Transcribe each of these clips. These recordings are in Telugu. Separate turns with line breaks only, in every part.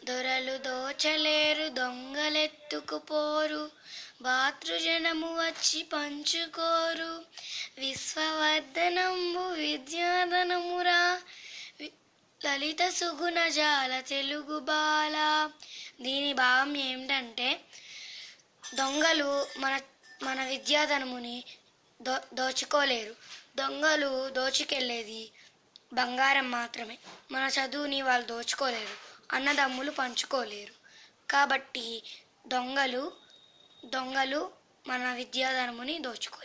దొరలు దోచలేరు దొంగలెత్తుకుపోరు భాతృజనము వచ్చి పంచుకోరు విశ్వవర్ధనంబు విద్యాధనమురా వి- లలిత సుగుణ జాల తెలుగు బాల దీని భావం ఏమిటంటే దొంగలు మన మన విద్యాధనముని దో దోచుకోలేరు దొంగలు దోచుకెళ్ళేది బంగారం మాత్రమే మన చదువుని వాళ్ళు దోచుకోలేరు అన్నదమ్ములు పంచుకోలేరు కాబట్టి దొంగలు దొంగలు మన విద్యాధనముని దోచుకోలేరు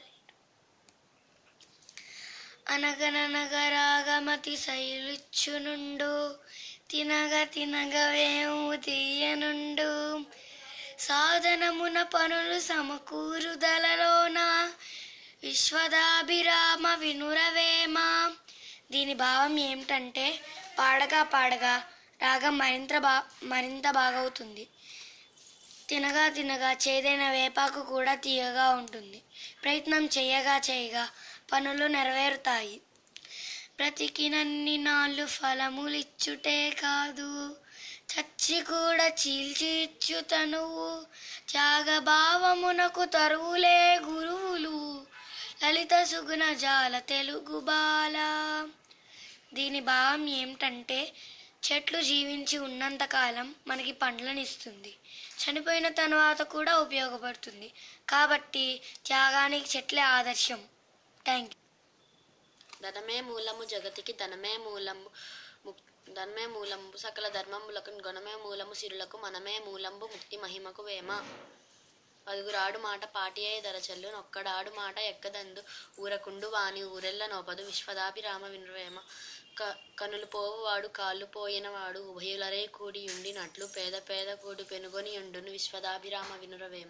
అనగననగరాగమతి శైలిచ్చునుండు తినగ తినగ వేము తీయనుండు సాధనమున పనులు సమకూరుదలలోన విశ్వదాభిరామ వినురవేమ దీని భావం ఏమిటంటే పాడగా పాడగా రాగం మరింత బా మరింత బాగవుతుంది తినగా తినగా చేదైన వేపాకు కూడా తీయగా ఉంటుంది ప్రయత్నం చేయగా చేయగా పనులు నెరవేరుతాయి బ్రతికినన్ని నాళ్ళు ఫలములిచ్చుటే కాదు చచ్చి కూడా చీల్చి ఇచ్చు తనువు త్యాగభావమునకు తరువులే గురువులు లలిత సుగుణ జాల తెలుగు బాల దీని భావం ఏమిటంటే చెట్లు జీవించి ఉన్నంతకాలం మనకి పండ్లను ఇస్తుంది చనిపోయిన తర్వాత కూడా ఉపయోగపడుతుంది కాబట్టి త్యాగానికి చెట్లే ఆదర్శం థ్యాంక్ యూ
ధనమే మూలము జగతికి ధనమే మూలము ముక్- ధనమే మూలంబు సకల ధర్మములకు గుణమే మూలము సిరులకు మనమే మూలంబు ముక్తి మహిమకు వేమ పదుగురాడు మాట పాటియే దరచల్లు నొక్కడాడు మాట ఎక్కదందు ఊరకుండు వాని ఊరెల్ల నోపదు విశ్వదాభిరామ వినురేమ క కనులు పోవువాడు కాళ్ళు పోయినవాడు ఉభయులరే కూడి ఉండినట్లు పేద పేద కూడి పెనుగొని ఉండును విశ్వదాభిరామ వినురవేమ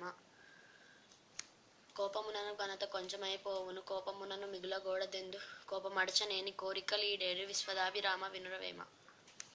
కోపమునను ఘనత కొంచెమైపోవును కోపమునను మిగుల గోడదెందు కోపమడచనేని కోరికలీడేరు విశ్వదాభిరామ వినురవేమ